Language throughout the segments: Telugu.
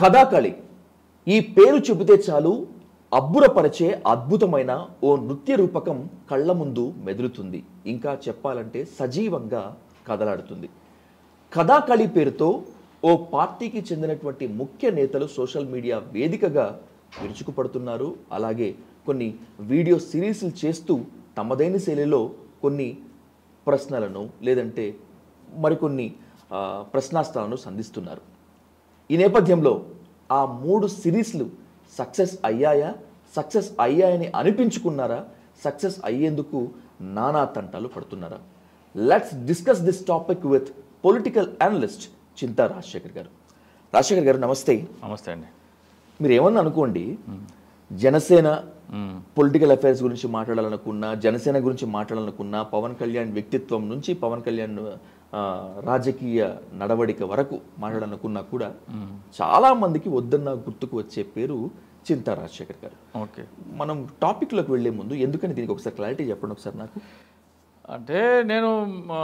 కథాకళి ఈ పేరు చెబితే చాలు అబ్బురపరిచే అద్భుతమైన ఓ నృత్య రూపకం కళ్ళ ముందు మెదులుతుంది ఇంకా చెప్పాలంటే సజీవంగా కదలాడుతుంది కథాకళి పేరుతో ఓ పార్టీకి చెందినటువంటి ముఖ్య నేతలు సోషల్ మీడియా వేదికగా విరుచుకుపడుతున్నారు అలాగే కొన్ని వీడియో సిరీస్లు చేస్తూ తమదైన శైలిలో కొన్ని ప్రశ్నలను లేదంటే మరికొన్ని ఆ, ప్రశ్నాస్త్రాలను సంధిస్తున్నారు ఈ నేపథ్యంలో ఆ మూడు సిరీస్లు సక్సెస్ అయ్యాయా సక్సెస్ అయ్యాయని అనిపించుకున్నారా సక్సెస్ అయ్యేందుకు నానా తంటాలు పడుతున్నారా let's discuss this topic with political analyst Chinta Rajasekhar garu Rajasekhar గారు నమస్తే నమస్తే అండి మీరు ఏమన్నా అనుకోండి జనసేన మ్మ్. పొలిటికల్ అఫైర్స్ గురించి మాట్లాడాలనుకున్నా జనసేన గురించి మాట్లాడాలనుకున్నా పవన్ కళ్యాణ్ వ్యక్తిత్వం నుంచి పవన్ కళ్యాణ్ ఆ, రాజకీయ నడవడిక వరకు మాట్లాడాలనుకున్నా కూడా చాలా మందికి వద్దన్న గుర్తుకు వచ్చే పేరు చింతా రాజశేఖర్ గారు ఓకే మనం టాపిక్లోకి వెళ్లే ముందు ఎందుకని దీనికి ఒకసారి క్లారిటీ చెప్పండి ఒకసారి నాకు అంటే నేను ఆ,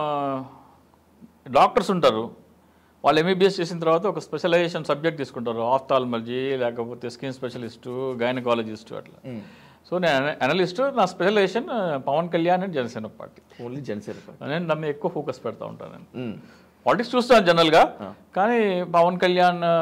డాక్టర్స్ ఉంటారు వాళ్ళు ఎంబీబీఎస్ చేసిన తర్వాత ఒక స్పెషలైజేషన్ సబ్జెక్ట్ తీసుకుంటారు ఆఫ్థాల్మలజీ లేకపోతే స్కిన్ స్పెషలిస్టు గైనకాలజిస్టు అట్లా సో నేను అనలిస్ట్ నా specialisation Pawan Kalyan and Janasena party only Janasena party. నేను దాని మీద ఎక్కువ ఫోకస్ పెడతా ఉంటాను నేను మ్మ్. పాలిటిక్స్ చూస్తాను జనరల్గా కానీ పవన్ కళ్యాణ్ ఆ,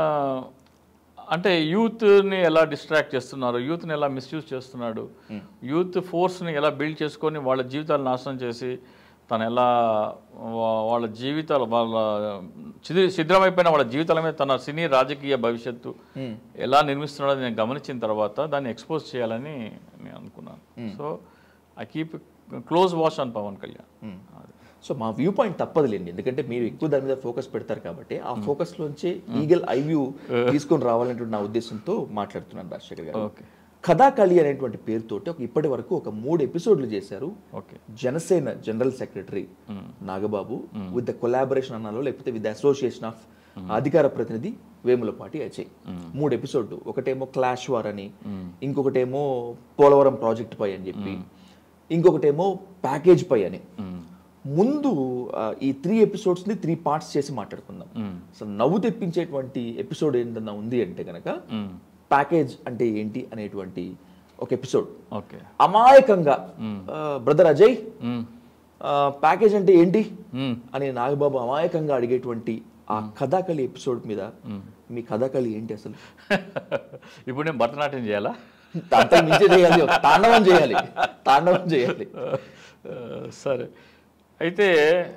అంటే యూత్ని ఎలా డిస్ట్రాక్ట్ చేస్తున్నారు యూత్ని ఎలా మిస్యూజ్ చేస్తున్నాడు యూత్ ఫోర్స్ని ఎలా బిల్డ్ చేసుకొని వాళ్ళ జీవితాలు నాశనం చేసి తను ఎలా వా- వాళ్ళ జీవితాలు వాళ్ళ చిది శిథిలమైపోయిన వాళ్ళ జీవితాల మీద తన సినీ రాజకీయ భవిష్యత్తు ఎలా నిర్మిస్తున్నాడో నేను గమనించిన తర్వాత దాన్ని ఎక్స్పోజ్ చేయాలని నేను అనుకున్నాను so I keep close watch on Pawan Kalyan అది. సో మా వ్యూ పాయింట్ తప్పదులేండి ఎందుకంటే మీరు ఎక్కువ దాని మీద ఫోకస్ పెడతారు కాబట్టి ఆ ఫోకస్ లోంచి ఈగల్ ఐ వ్యూ తీసుకొని రావాలనేటువంటి నా ఉద్దేశంతో మాట్లాడుతున్నాను రాజశేఖర్ గారు ఓకే కథాకళి అనేటువంటి పేరుతోటి ఒక ఇప్పటి వరకు ఒక మూడు ఎపిసోడ్లు చేశారు okay Janasena general secretary Nagababu with the collaboration అన్నాలో లేకపోతే విత్ ద అసోసియేషన్ ఆఫ్ అధికార ప్రతినిధి వేములపాటి అజయ్ మూడు ఎపిసోడ్లు ఒకటేమో క్లాష్ వార్ అని ఇంకొకటేమో పోలవరం ప్రాజెక్ట్ పై అని చెప్పి ఇంకొకటేమో ప్యాకేజ్ పై అని ముందు ఆ, ఈ త్రీ ఎపిసోడ్స్ ని త్రీ పార్ట్స్ చేసి మాట్లాడుకుందాం అసలు నవ్వు తెప్పించేటువంటి ఎపిసోడ్ ఏంటన్నా ఉంది అంటే కనుక ప్యాకేజ్ అంటే ఏంటి అనేటువంటి ఒక ఎపిసోడ్ ఓకే అమాయకంగా బ్రదర్ అజయ్ మ్మ్. ఆ, ప్యాకేజ్ అంటే ఏంటి మ్మ్. అని నాగబాబు అమాయకంగా అడిగేటువంటి ఆ కథాకళి ఎపిసోడ్ మీద మీ కథాకళి ఏంటి అసలు ఇప్పుడు నేను భరతనాట్యం చేయాలా అంతా మించి చేయాలి ఒక తాండవం చేయాలి తాండవం చేయాలి ఆ, సరే అయితే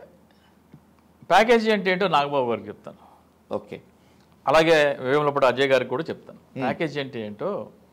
ప్యాకేజీ అంటే ఏంటో నాగబాబు గారికి చెప్తాను ఓకే అలాగే వేములపూడి అజయ్ గారికి కూడా చెప్తాను ప్యాకేజీ అంటే ఏంటో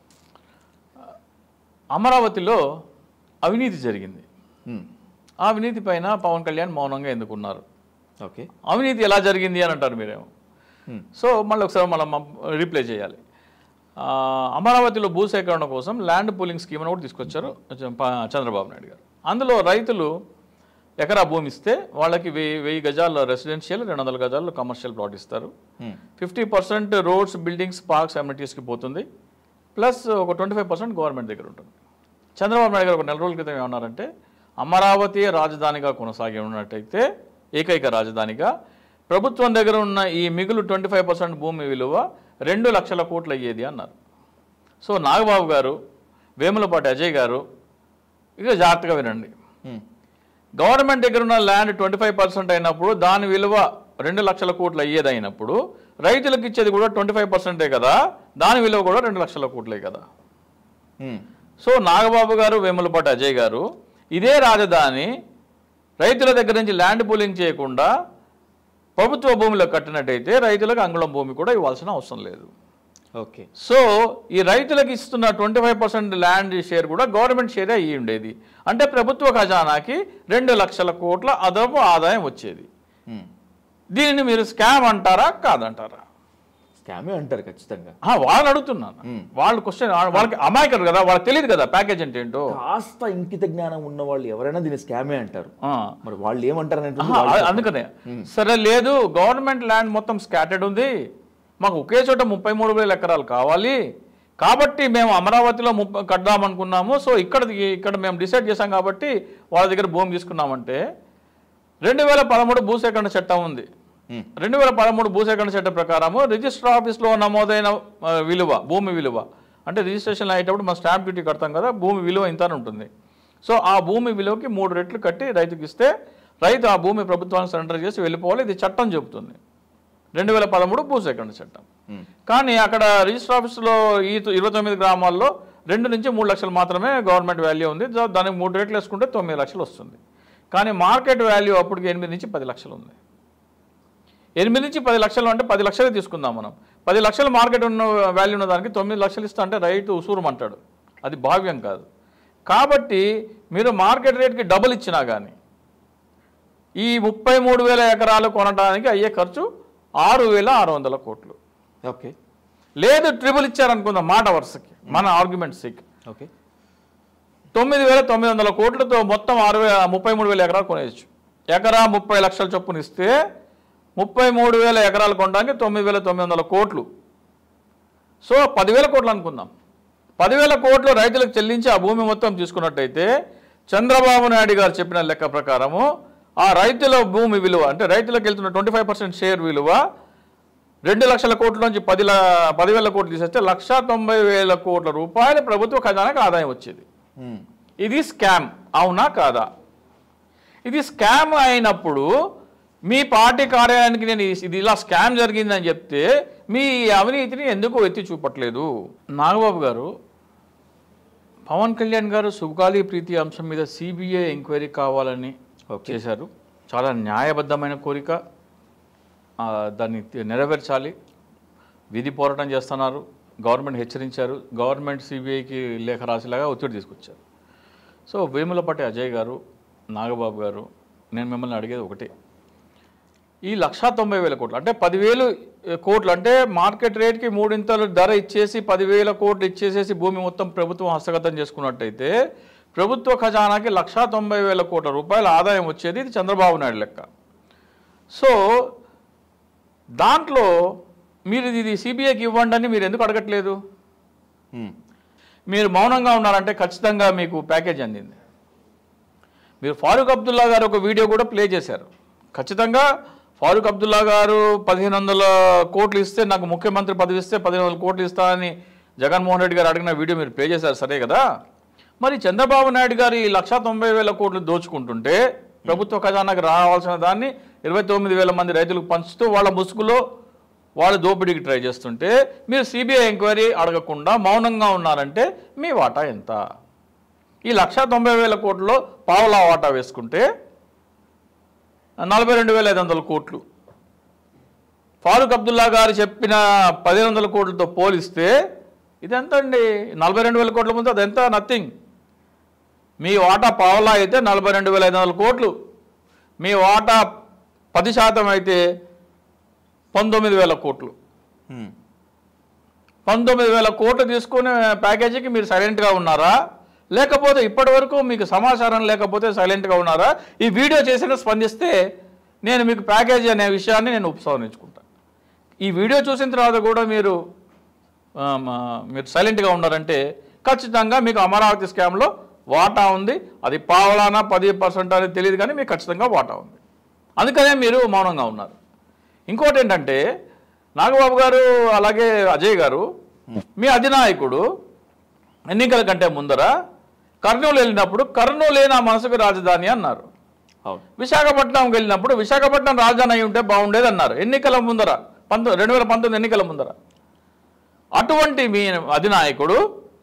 అమరావతిలో అవినీతి జరిగింది ఆ అవినీతి పైన పవన్ కళ్యాణ్ మౌనంగా ఎందుకున్నారు ఓకే అవినీతి ఎలా జరిగింది అని అంటారు మీరేమో సో మళ్ళీ ఒకసారి మళ్ళీ రీప్లే చేయాలి ఆ, అమరావతిలో భూసేకరణ కోసం ల్యాండ్ పూలింగ్ స్కీమ్ అని కూడా తీసుకొచ్చారు చ- ప- చంద్రబాబు నాయుడు గారు అందులో రైతులు ఎకరా భూమి ఇస్తే వాళ్ళకి వెయ్యి వెయ్యి గజాల రెసిడెన్షియల్ రెండు వందల గజాలు కమర్షియల్ ప్లాట్ ఇస్తారు fifty percent roads buildings parks అమ్యూనిటీస్కి పోతుంది ప్లస్ ఒక ట్వంటీ ఫైవ్ పర్సెంట్ గవర్నమెంట్ దగ్గర ఉంటుంది చంద్రబాబు నాయుడు గారు ఒక నెల రోజుల క్రితం ఏమన్నారంటే అమరావతి రాజధానిగా కొనసాగి ఉన్నట్టయితే ఏకైక రాజధానిగా ప్రభుత్వం దగ్గర ఉన్న ఈ మిగులు ట్వంటీ ఫైవ్ పర్సెంట్ భూమి విలువ రెండు లక్షల కోట్లు అయ్యేది అన్నారు సో నాగబాబు గారు వేములపాటి అజయ్ గారు ఇక జాగ్రత్తగా వినండి గవర్నమెంట్ దగ్గర ఉన్న ల్యాండ్ ట్వంటీ ఫైవ్ పర్సెంట్ అయినప్పుడు దాని విలువ రెండు లక్షల కోట్లు అయ్యేది అయినప్పుడు రైతులకు ఇచ్చేది కూడా ట్వంటీ ఫైవ్ పర్సెంటే కదా దాని విలువ కూడా రెండు లక్షల కోట్లే కదా సో నాగబాబు గారు వేములపాటి అజయ్ గారు ఇదే రాజధాని రైతుల దగ్గర నుంచి ల్యాండ్ పూలింగ్ చేయకుండా ప్రభుత్వ భూమిలో కట్టినట్టయితే రైతులకు అంగుళం భూమి కూడా ఇవ్వాల్సిన అవసరం లేదు ఓకే సో ఈ రైతులకు ఇస్తున్న twenty five percent land share కూడా గవర్నమెంట్ షేరే అయ్యి ఉండేది అంటే ప్రభుత్వ ఖజానాకి రెండు లక్షల కోట్ల అదనపు ఆదాయం వచ్చేది దీనిని మీరు స్కామ్ అంటారా కాదంటారా స్కామే అంటారు ఖచ్చితంగా ఆ, వాళ్ళని అడుగుతున్నాను వాళ్ళు క్వశ్చన్ వాళ్ళకి అమాయకులు కదా వాళ్ళకి తెలియదు కదా ప్యాకేజ్ అంటే ఏంటో కాస్త ఇంకిత జ్ఞానం ఉన్న వాళ్ళు ఎవరైనా దీన్ని స్కామే అంటారు ఆ. మరి వాళ్ళు ఏమంటారు అనేటువంటి ఆహా, అ- అందుకనే సరే లేదు గవర్నమెంట్ ల్యాండ్ మొత్తం స్కాటర్డ్ ఉంది మాకు ఒకే చోట ముప్పై మూడు వేల ఎకరాలు కావాలి కాబట్టి మేము అమరావతిలో ముప్ప కడదామనుకున్నాము సో ఇక్కడ ఇక్కడ మేము డిసైడ్ చేశాం కాబట్టి వాళ్ళ దగ్గర భూమి తీసుకున్నామంటే రెండు వేల పదమూడు భూసేకరణ చట్టం ఉంది రెండు వేల పదమూడు భూసేకరణ చట్టం ప్రకారము రిజిస్టర్ ఆఫీస్లో నమోదైన ఆ, విలువ భూమి విలువ అంటే రిజిస్ట్రేషన్ అయ్యేటప్పుడు మనం స్టాంప్ డ్యూటీ కడతాం కదా భూమి విలువ ఇంత అని ఉంటుంది సో ఆ భూమి విలువకి మూడు రెట్లు కట్టి రైతుకి ఇస్తే రైతు ఆ భూమి ప్రభుత్వానికి సరెండర్ చేసి వెళ్ళిపోవాలి ఇది చట్టం చెబుతుంది రెండు వేల పదమూడు భూసేకరణ చట్టం కానీ అక్కడ రిజిస్టర్ ఆఫీస్లో ఈ ఇరవై తొమ్మిది గ్రామాల్లో రెండు నుంచి మూడు లక్షలు మాత్రమే గవర్నమెంట్ వాల్యూ ఉంది దా- దానికి మూడు రేట్లు వేసుకుంటే తొమ్మిది లక్షలు వస్తుంది కానీ మార్కెట్ వాల్యూ అప్పటికి ఎనిమిది నుంచి పది లక్షలు ఉంది ఎనిమిది నుంచి పది లక్షలు అంటే పది లక్షలే తీసుకుందాం మనం పది లక్షలు మార్కెట్ ఉన్న వాల్యూ ఉన్న దానికి తొమ్మిది లక్షలు ఇస్తా అంటే రైతు ఉసూరమంటాడు అది భావ్యం కాదు కాబట్టి మీరు మార్కెట్ రేట్కి డబుల్ ఇచ్చినా కానీ ఈ ముప్పై మూడు వేల ఎకరాలు కొనడానికి అయ్యే ఖర్చు ఆరు వేల ఆరు వందల కోట్లు ఓకే లేదు ట్రిపుల్ ఇచ్చారనుకుందాం మాట వరుసకి మన ఆర్గ్యుమెంట్ సిక్ ఓకే తొమ్మిది వేల తొమ్మిది వందల కోట్లతో మొత్తం ఆరు వేల ముప్పై మూడు వేల ఎకరాలు కొనేయచ్చు ఎకరా ముప్పై లక్షల చొప్పున ఇస్తే ముప్పై మూడు వేల ఎకరాలు కొనడానికి తొమ్మిది వేల తొమ్మిది వందల కోట్లు సో పదివేల కోట్లు అనుకుందాం పదివేల కోట్లు రైతులకు చెల్లించి ఆ భూమి మొత్తం తీసుకున్నట్టయితే చంద్రబాబు నాయుడు గారు చెప్పిన లెక్క ప్రకారము ఆ రైతుల భూమి విలువ అంటే రైతులకు వెళ్తున్న ట్వంటీ ఫైవ్ పర్సెంట్ షేర్ విలువ రెండు లక్షల కోట్ల నుంచి పది ల- పదివేల కోట్లు తీసేస్తే లక్ష తొంభై వేల కోట్ల రూపాయలు ప్రభుత్వ ఖజానాకి ఆదాయం వచ్చేది ఇది స్కామ్ అవునా కాదా ఇది స్కామ్ అయినప్పుడు మీ పార్టీ కార్యాలయానికి నేను ఈ- ఇది ఇలా స్కామ్ జరిగిందని చెప్తే మీ అవినీతిని ఎందుకు ఎత్తి చూపట్లేదు నాగబాబు గారు పవన్ కళ్యాణ్ గారు సుగాలి ప్రీతి అంశం మీద సిబిఐ ఎంక్వైరీ కావాలని చేశారు చాలా న్యాయబద్ధమైన కోరిక ఆ, దాన్ని తి- నెరవేర్చాలి విధి పోరాటం చేస్తున్నారు గవర్నమెంట్ హెచ్చరించారు గవర్నమెంట్ సిబిఐకి లేఖ రాసేలాగా ఒత్తిడి తీసుకొచ్చారు సో వేములపాటి అజయ్ గారు నాగబాబు గారు నేను మిమ్మల్ని అడిగేది ఒకటే ఈ లక్షా తొంభై వేల కోట్లు అంటే పదివేలు ఏ, కోట్లు అంటే మార్కెట్ రేట్కి మూడింతలు ధర ఇచ్చేసి పదివేల కోట్లు ఇచ్చేసేసి భూమి మొత్తం ప్రభుత్వం హస్తగతం చేసుకున్నట్టయితే ప్రభుత్వ ఖజానాకి లక్షా తొంభై వేల కోట్ల రూపాయల ఆదాయం వచ్చేది ఇది చంద్రబాబు నాయుడు లెక్క సో దాంట్లో మీరు ఇది సిబిఐకి ఇవ్వండి అని మీరు ఎందుకు అడగట్లేదు మీరు మౌనంగా ఉన్నారంటే ఖచ్చితంగా మీకు ప్యాకేజ్ అందింది మీరు ఫారూక్ అబ్దుల్లా గారు ఒక వీడియో కూడా ప్లే చేశారు ఖచ్చితంగా ఫారూక్ అబ్దుల్లా గారు పదిహేను వందల కోట్లు ఇస్తే నాకు ముఖ్యమంత్రి పదవి ఇస్తే పదిహేను వందల కోట్లు ఇస్తానని జగన్మోహన్ రెడ్డి గారు అడిగిన వీడియో మీరు ప్లే చేశారు సరే కదా మరి చంద్రబాబు నాయుడు గారు ఈ లక్ష తొంభై వేల కోట్లు దోచుకుంటుంటే ప్రభుత్వ ఖజానాకి రావాల్సిన దాన్ని ఇరవై తొమ్మిది వేల మంది రైతులకు పంచుతూ వాళ్ళ ముసుగులో వాళ్ళు దోపిడీకి ట్రై చేస్తుంటే మీరు సిబిఐ ఎంక్వైరీ అడగకుండా మౌనంగా ఉన్నారంటే మీ వాటా ఎంత ఈ లక్ష తొంభై వేల కోట్లలో పావులా వాటా వేసుకుంటే నలభై రెండు వేల ఐదు వందల కోట్లు ఫారూక్ అబ్దుల్లా గారు చెప్పిన పదిహేను వందల కోట్లతో పోలిస్తే ఇదెంత అండి నలభై రెండు వేల కోట్ల ముందు అదెంత నథింగ్ మీ వాటా పావులా అయితే నలభై రెండు వేల ఐదు వందల కోట్లు మీ వాటా పది శాతం అయితే పంతొమ్మిది వేల కోట్లు పంతొమ్మిది వేల కోట్లు తీసుకునే ప్యాకేజీకి మీరు సైలెంట్గా ఉన్నారా లేకపోతే ఇప్పటి వరకు మీకు సమాచారం లేకపోతే సైలెంట్గా ఉన్నారా ఈ వీడియో చేసిన స్పందిస్తే నేను మీకు ప్యాకేజీ అనే విషయాన్ని నేను ఉపసంహరించుకుంటాను ఈ వీడియో చూసిన తర్వాత కూడా మీరు ఆ, మా- మీరు సైలెంట్గా ఉన్నారంటే ఖచ్చితంగా మీకు అమరావతి స్కామ్లో వాటా ఉంది అది పావలానా పది పర్సెంట్ అనేది తెలియదు కానీ మీకు ఖచ్చితంగా వాటా ఉంది అందుకనే మీరు మౌనంగా ఉన్నారు ఇంకోటి ఏంటంటే నాగబాబు గారు అలాగే అజయ్ గారు మీ అధినాయకుడు ఎన్నికల కంటే ముందర కర్నూలు వెళ్ళినప్పుడు కర్నూలే నా మనసుకు రాజధాని అన్నారు అవును విశాఖపట్నం వెళ్ళినప్పుడు విశాఖపట్నం రాజధాని అయి ఉంటే బాగుండేది అన్నారు ఎన్నికల ముందర పంతొమ్మిది రెండు వేల పంతొమ్మిది ఎన్నికల ముందర అటువంటి మీ అధినాయకుడు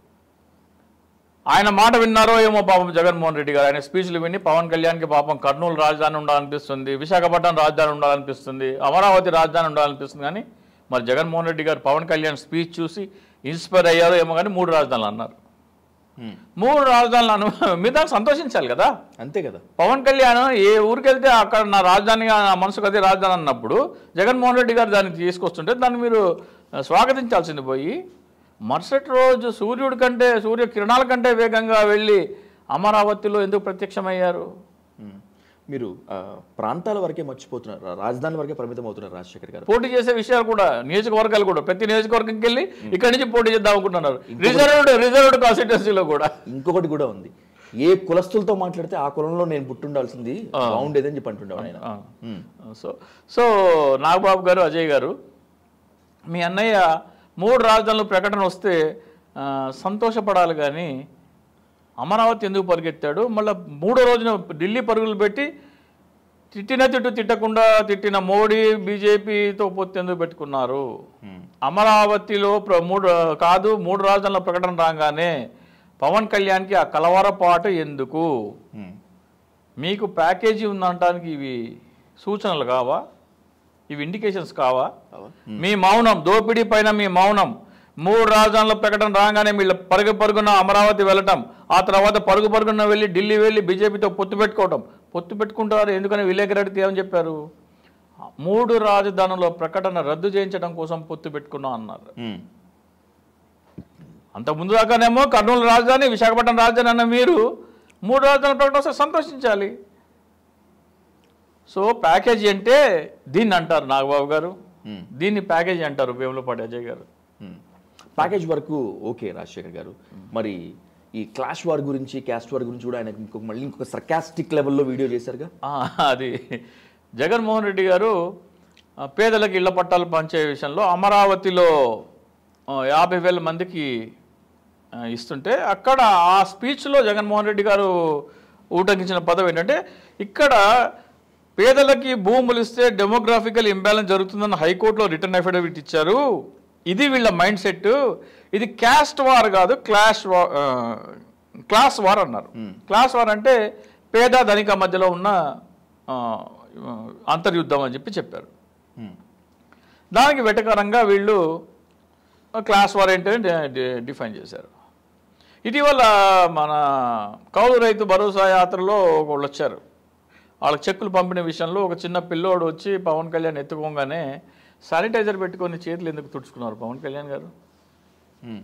ఆయన మాట విన్నారో ఏమో పాపం జగన్మోహన్ రెడ్డి గారు ఆయన స్పీచ్లు విని పవన్ కళ్యాణ్కి పాపం కర్నూలు రాజధాని ఉండాలనిపిస్తుంది విశాఖపట్నం రాజధాని ఉండాలనిపిస్తుంది అమరావతి రాజధాని ఉండాలనిపిస్తుంది కానీ మరి జగన్మోహన్ రెడ్డి గారు పవన్ కళ్యాణ్ స్పీచ్ చూసి ఇన్స్పైర్ అయ్యారో ఏమో కానీ మూడు రాజధానులు అన్నారు హ్మ్. మూడు రాజధానులు అను మీరు దానికి సంతోషించాలి కదా అంతే కదా పవన్ కళ్యాణ్ ఏ ఊరికి వెళ్తే అక్కడ నా రాజధానిగా నా మనసుకు అదే రాజధాని అన్నప్పుడు జగన్మోహన్ రెడ్డి గారు దాన్ని తీసుకొస్తుంటే దాన్ని మీరు ఆ, స్వాగతించాల్సింది పోయి మరుసటి రోజు సూర్యుడి కంటే సూర్య కిరణాల కంటే వేగంగా వెళ్ళి అమరావతిలో ఎందుకు ప్రత్యక్షమయ్యారు హ్మ్. మీరు ఆ, ప్రాంతాల వరకే మర్చిపోతున్నారు రా- రాజధాని వరకే పరిమితం అవుతున్నారు రాజశేఖర్ గారు పోటీ చేసే విషయాలు కూడా నియోజకవర్గాలు కూడా ప్రతి నియోజకవర్గంకి వెళ్ళి ఇక్కడి నుంచి పోటీ చేద్దాం అనుకుంటున్నారు రిజర్వ్డ్ రిజర్వ్డ్ కాన్స్టిట్యున్సీలో కూడా ఇంకొకటి కూడా ఉంది ఏ కులస్తులతో మాట్లాడితే ఆ కులంలో నేను పుట్టుండాల్సింది బాగుండేదని చెప్పి అంటుండేవాడు ఆయన ఆ. సో సో నాగబాబు గారు అజయ్ గారు మీ అన్నయ్య మూడు రాజధానులు ప్రకటన వస్తే ఆ, సంతోషపడాలి కానీ అమరావతి ఎందుకు పరిగెత్తాడు మళ్ళీ మూడో రోజున ఢిల్లీ పరుగులు పెట్టి తిట్టిన తిట్టు తిట్టకుండా తిట్టిన మోడీ బీజేపీతో పొత్తు ఎందుకు పెట్టుకున్నారు అమరావతిలో ప్ర- మూడు కాదు మూడు రాజధానుల ప్రకటన రాగానే పవన్ కళ్యాణ్కి ఆ కలవరపాటు ఎందుకు ఉమ్. మీకు ప్యాకేజీ ఉందనటానికి ఇవి సూచనలు కావా ఇవి ఇండికేషన్స్ కావా మీ మౌనం దోపిడీ పైన మీ మౌనం మూడు రాజధానుల ప్రకటన రాగానే వీళ్ళ పరుగు పరుగున అమరావతి వెళ్ళటం ఆ తర్వాత పరుగు పరుగున వెళ్ళి ఢిల్లీ వెళ్ళి బీజేపీతో పొత్తు పెట్టుకోవటం పొత్తు పెట్టుకుంటారు ఎందుకని విలేకరెడ్డి ఏమని చెప్పారు మూడు రాజధానుల ప్రకటన రద్దు చేయించడం కోసం పొత్తు పెట్టుకున్నాం అన్నారు ఉమ్. అంత ముందు దాకానేమో కర్నూలు రాజధాని విశాఖపట్నం రాజధాని అన్న మీరు మూడు రాజధానుల ప్రకటన వస్తే సంతోషించాలి సో ప్యాకేజీ అంటే దీన్ని అంటారు నాగబాబు గారు Hmm. దీన్ని ప్యాకేజీ అంటారు వేములపాటి అజయ్ గారు ఉమ్. ప్యాకేజ్ వరకు ఓకే రాజశేఖర్ గారు మరి ఈ క్లాష్ వార్ గురించి క్యాస్ట్ వార్ గురించి కూడా ఆయన ఇంకొక మళ్ళీ ఇంకొక సర్కాస్టిక్ లెవెల్లో వీడియో చేశారుగా ఆ, అది జగన్మోహన్ రెడ్డి గారు ఆ, పేదలకు ఇళ్ల పట్టాలు పంచే విషయంలో అమరావతిలో ఆ, యాభై వేల మందికి ఆ, ఇస్తుంటే అక్కడ ఆ స్పీచ్లో జగన్మోహన్ రెడ్డి గారు ఊటంకించిన పదవి ఏంటంటే ఇక్కడ పేదలకి భూములు ఇస్తే డెమోగ్రాఫికల్ ఇంబ్యాలెన్స్ జరుగుతుందని హైకోర్టులో రిటర్న్ అఫిడవిట్ ఇచ్చారు ఇది వీళ్ళ మైండ్ సెట్ ఇది క్యాస్ట్ వార్ కాదు క్లాష్ వార్ క్లాస్ వార్ అన్నారు క్లాస్ వార్ అంటే పేద ధనిక మధ్యలో ఉన్న ఆ, అంతర్యుద్ధం అని చెప్పి చెప్పారు ఉమ్. దానికి వెటకరంగా వీళ్ళు క్లాస్ వార్ ఏంటని డి- డి- డిఫైన్ చేశారు ఇటీవల మన కౌలు రైతు భరోసా యాత్రలో ఒకళ్ళు వచ్చారు వాళ్ళకి చెక్కులు పంపిన విషయంలో ఒక చిన్న పిల్లోడు వచ్చి పవన్ కళ్యాణ్ ఎత్తుకోగానే శానిటైజర్ పెట్టుకొని చేతులు ఎందుకు తుడుచుకున్నారు పవన్ కళ్యాణ్ గారు ఉమ్.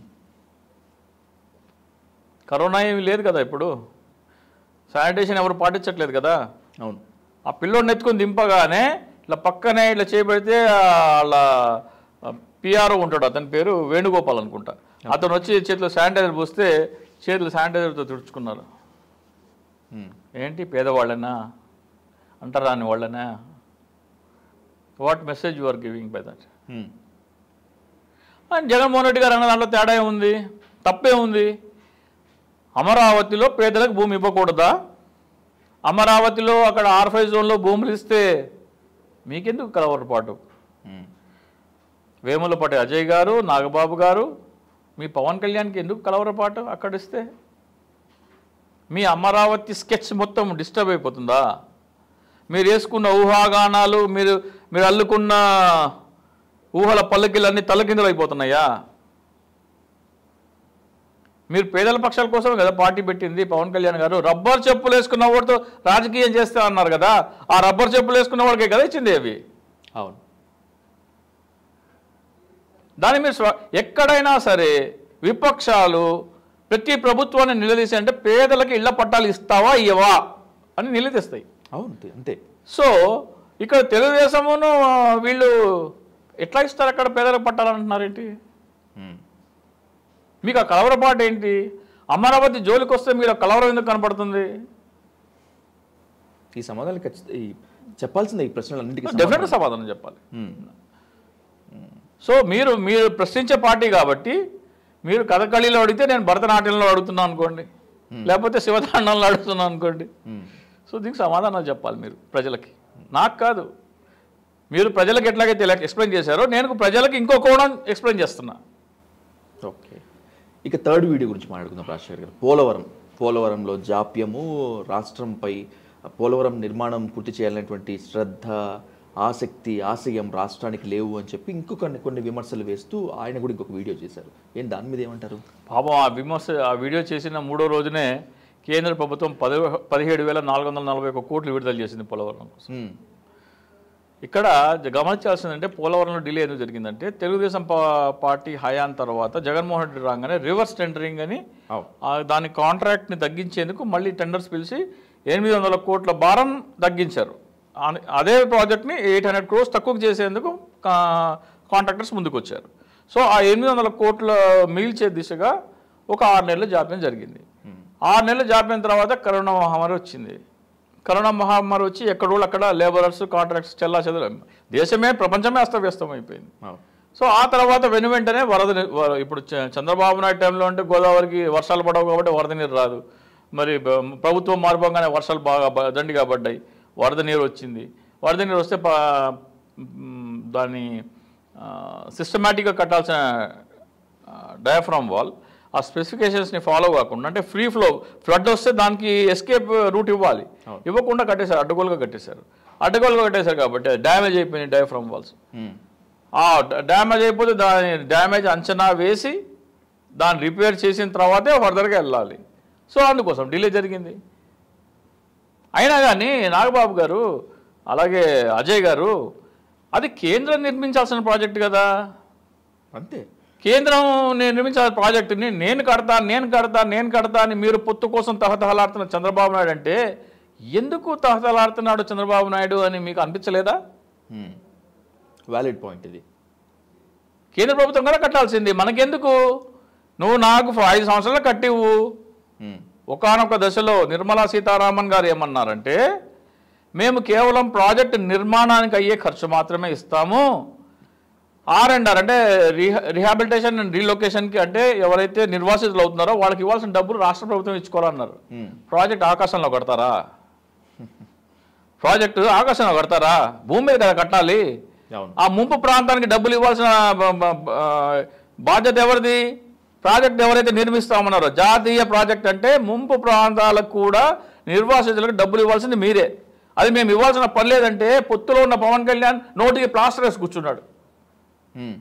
కరోనా ఏమీ లేదు కదా ఇప్పుడు శానిటేషన్ ఎవరు పాటించట్లేదు కదా అవును ఆ పిల్లోడిని ఎత్తుకొని దింపగానే ఇట్లా పక్కనే ఇట్లా చేయబడితే వాళ్ళ పిఆర్ఓ ఉంటాడు అతని పేరు వేణుగోపాల్ అనుకుంటా అతను వచ్చి చేతిలో శానిటైజర్ పోస్తే చేతులు శానిటైజర్తో తుడుచుకున్నారు ఉమ్. ఏంటి పేదవాళ్ళనా అంటరాని వాళ్ళనా what message you are giving by that um. And Jaganmohan Reddy garu అన్న దాంట్లో తేడా ఏముంది తప్పే ఉంది అమరావతిలో పేదలకు భూమి ఇవ్వకూడదా అమరావతిలో అక్కడ ఆర్ ఫైవ్ జోన్లో భూములు ఇస్తే మీకెందుకు కలవరపాటు ఉమ్. వేములపాటి అజయ్ గారు నాగబాబు గారు మీ పవన్ కళ్యాణ్కి ఎందుకు కలవరపాటు అక్కడ ఇస్తే మీ అమరావతి స్కెచ్ మొత్తం డిస్టర్బ్ అయిపోతుందా మీరు వేసుకున్న ఊహాగానాలు మీరు మీరు అల్లుకున్న ఊహల పల్లకిలన్నీ తలకిందులు అయిపోతున్నాయా మీరు పేదల పక్షాల కోసమే కదా పార్టీ పెట్టింది పవన్ కళ్యాణ్ గారు రబ్బర్ చెప్పులు వేసుకున్న వాడితో రాజకీయం చేస్తే అన్నారు కదా ఆ రబ్బర్ చెప్పులు వేసుకున్న వాడికే కదా ఇచ్చింది అవి అవును దాని మీద స్వ- ఎక్కడైనా సరే విపక్షాలు ప్రతి ప్రభుత్వాన్ని నిలదీసి అంటే పేదలకు ఇళ్ల పట్టాలు ఇస్తావా ఇవ్వవా అని నిలదీస్తాయి అవును అంతే అంతే సో ఇక్కడ తెలుగుదేశమును ఆ, వీళ్ళు ఎట్లా ఇస్తారు అక్కడ పేదలకు పట్టాలు అంటున్నారేంటి ఉమ్. మీకు ఆ కలవరపాటు ఏంటి అమరావతి జోలికి వస్తే మీరు ఆ కలవరం ఎందుకు కనపడుతుంది ఈ సమాధానాలు ఖచ్చితంగా ఈ చెప్పాల్సిందే ఈ ప్రశ్నలన్నింటికీ డెఫినెట్ సమాధానం చెప్పాలి ఉమ్. సో మీరు మీరు ప్రశ్నించే పార్టీ కాబట్టి మీరు కథకళిలో అడిగితే నేను భరతనాట్యంలో అడుగుతున్నాను అనుకోండి లేకపోతే శివతాండంలో అడుగుతున్నాను అనుకోండి ఉమ్. సో దీనికి సమాధానాలు చెప్పాలి మీరు ప్రజలకి నాకు కాదు మీరు ప్రజలకు ఎట్లాగైతే ఇలా ఎక్స్ప్లెయిన్ చేశారో నేను ప్రజలకు ఇంకో కోణం ఎక్స్ప్లెయిన్ చేస్తున్నా ఓకే ఇక థర్డ్ వీడియో గురించి మాట్లాడుకుందాం రాజశేఖర్ గారు పోలవరం పోలవరంలో జాప్యము రాష్ట్రంపై పోలవరం నిర్మాణం పూర్తి చేయాలనేటువంటి శ్రద్ధ ఆసక్తి ఆశయం రాష్ట్రానికి లేవు అని చెప్పి ఇంకొక కొన్ని విమర్శలు వేస్తూ ఆయన కూడా ఇంకొక వీడియో చేశారు ఏం దాని మీద ఏమంటారు పాపం ఆ విమర్శ ఆ వీడియో చేసిన మూడో రోజునే కేంద్ర ప్రభుత్వం పది పదిహేడు వేల నాలుగు వందల నలభై ఒక్క కోట్లు విడుదల చేసింది పోలవరం కోసం ఉమ్. ఇక్కడ జ- గమనించాల్సిందంటే పోలవరంలో డిలే ఎందుకు జరిగిందంటే తెలుగుదేశం పా- పార్టీ హయాన్ తర్వాత జగన్మోహన్ రెడ్డి రాగానే రివర్స్ టెండరింగ్ అని అవు ఆ దాని కాంట్రాక్ట్ని తగ్గించేందుకు మళ్ళీ టెండర్స్ పిలిచి ఎనిమిది వందల కోట్ల భారం తగ్గించారు ఆ- అదే ప్రాజెక్ట్ని ఎయిట్ హండ్రెడ్ క్రోర్స్ తక్కువ చేసేందుకు కా- కాంట్రాక్టర్స్ ముందుకు వచ్చారు సో ఆ ఎనిమిది వందల కోట్ల మిగిల్చే దిశగా ఒక ఆరు నెలల జాప్యం జరిగింది ఆరు నెలలు జాపిన తర్వాత కరోనా మహమ్మారి వచ్చింది కరోనా మహమ్మారి వచ్చి ఎక్కడోళ్ళు అక్కడ లేబరర్స్ కాంట్రాక్ట్స్ చెల్లా చెదరు దేశమే ప్రపంచమే అస్తవ్యస్తం అయిపోయింది అవును సో ఆ తర్వాత వెను వెంటనే వరద ని- వ- ఇప్పుడు చ- చంద్రబాబు నాయుడు టైంలో అంటే గోదావరికి వర్షాలు పడవు కాబట్టి వరద నీరు రాదు మరి బ- ప్రభుత్వం మారిపోగానే వర్షాలు బాగా బ- దండిగా పడ్డాయి వరద నీరు వచ్చింది వరద నీరు వస్తే ప- మ్, దాన్ని సిస్టమేటిక్గా కట్టాల్సిన డయాఫ్రామ్ వాల్ ఆ స్పెసిఫికేషన్స్ని ఫాలో కాకుండా అంటే ఫ్రీ ఫ్లో ఫ్లడ్ వస్తే దానికి ఎస్కేప్ రూట్ ఇవ్వాలి ఇవ్వకుండా కట్టేశారు అడ్డగోలుగా కట్టేశారు అడ్డగోలుగా కట్టేశారు కాబట్టి డ్యామేజ్ అయిపోయినాయి డయాఫ్రామ్ వాల్స్ ఉమ్. ఆ డ- డ్యామేజ్ అయిపోతే దాని డ్యామేజ్ అంచనా వేసి దాన్ని రిపేర్ చేసిన తర్వాతే ఫర్దర్గా వెళ్ళాలి సో అందుకోసం డిలే జరిగింది అయినా కానీ నాగబాబు గారు అలాగే అజయ్ గారు అది కేంద్రం నిర్మించాల్సిన ప్రాజెక్ట్ కదా అంతే కేంద్రం నేను నిర్మించాల్సిన ప్రాజెక్టుని నేను కడతా నేను కడతా నేను కడతా అని మీరు పొత్తు కోసం తహతహలాడుతున్న చంద్రబాబు నాయుడు అంటే ఎందుకు తహతహలాడుతున్నాడు చంద్రబాబు నాయుడు అని మీకు అనిపించలేదా వ్యాలిడ్ పాయింట్ ఇది కేంద్ర ప్రభుత్వం కూడా కట్టాల్సింది మనకెందుకు నువ్వు నాకు ఐదు సంవత్సరాలు కట్టివు ఉమ్. ఒకానొక దశలో నిర్మలా సీతారామన్ గారు ఏమన్నారంటే మేము కేవలం ప్రాజెక్ట్ నిర్మాణానికి అయ్యే ఖర్చు మాత్రమే ఇస్తాము ఆర్ అండ్ ఆర్ అంటే రిహా రిహాబిలిటేషన్ అండ్ రీలొకేషన్కి అంటే ఎవరైతే నిర్వాసితులు అవుతున్నారో వాళ్ళకి ఇవ్వాల్సిన డబ్బులు రాష్ట్ర ప్రభుత్వం ఇచ్చుకోవాలన్నారు ఉమ్. ప్రాజెక్ట్ ఆకాశంలో కడతారా ప్రాజెక్టు ఆకాశంలో కడతారా భూమి మీద కదా కట్టాలి అవును ఆ ముంపు ప్రాంతానికి డబ్బులు ఇవ్వాల్సిన బ- బ- బ- ఆ, బాధ్యత ఎవరిది ప్రాజెక్ట్ ఎవరైతే నిర్మిస్తామన్నారో జాతీయ ప్రాజెక్ట్ అంటే ముంపు ప్రాంతాలకు కూడా నిర్వాసితులకు డబ్బులు ఇవ్వాల్సింది మీరే అది మేము ఇవ్వాల్సిన పని లేదంటే పొత్తులో ఉన్న పవన్ కళ్యాణ్ నోటికి ప్లాస్టర్ వేసి కూర్చున్నాడు ఉమ్.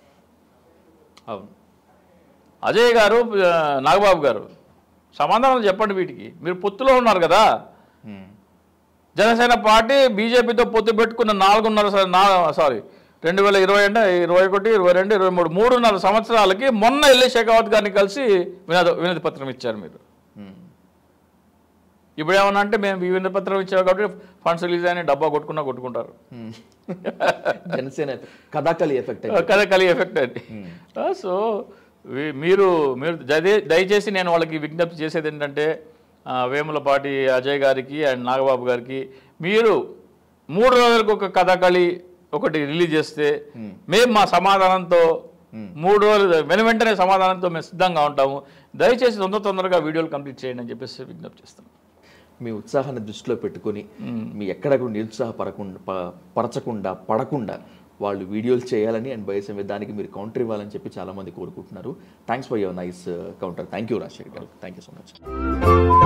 అవును అజయ్ గారు ఆ, నాగబాబు గారు సమాధానం చెప్పండి వీటికి మీరు పొత్తులో ఉన్నారు కదా ఉమ్. జనసేన పార్టీ బీజేపీతో పొత్తు పెట్టుకున్న నాలుగున్నర స- నా సారీ రెండు వేల ఇరవై అంటే ఇరవై ఒకటి ఇరవై రెండు ఇరవై మూడు మూడున్నర సంవత్సరాలకి మొన్న ఎల్లి షెకావత్ గారిని కలిసి వినోద వినతి పత్రం ఇచ్చారు మీరు ఉమ్. ఇప్పుడు ఏమన్నా అంటే మేము ఈ వినతి పత్రం ఇచ్చాము కాబట్టి ఫండ్స్ రిలీజ్ అయిన డబ్బా కొట్టుకున్నా కొట్టుకుంటారు ఉమ్. జనసేన ఎఫెక్ట్ కథాకలి ఎఫెక్ట్ కదా కలిగి ఎఫెక్ట్ అండి సో వీ- మీరు మీరు దయ- దయచేసి నేను వాళ్ళకి విజ్ఞప్తి చేసేది ఏంటంటే ఆ, వేములపాటి అజయ్ గారికి అండ్ నాగబాబు గారికి మీరు మూడు రోజులకు ఒక కథకళి ఒకటి రిలీజ్ చేస్తే మేము మా సమాధానంతో మూడు రోజులు వెను వెంటనే సమాధానంతో మేము సిద్ధంగా ఉంటాము దయచేసి తొందర తొందరగా వీడియోలు కంప్లీట్ చేయండి అని చెప్పేసి విజ్ఞప్తి చేస్తాను మీ ఉత్సాహాన్ని దృష్టిలో పెట్టుకొని మీ ఎక్కడ కూడా నిరుత్సాహపడకుండా ప- పరచకుండా పడకుండా వాళ్ళు వీడియోలు చేయాలని అండ్ బయసమే దానికి మీరు కౌంటర్ ఇవ్వాలని చెప్పి చాలా మంది కోరుకుంటున్నారు thanks for your nice counter thank you Rajasekhar garu thank you so much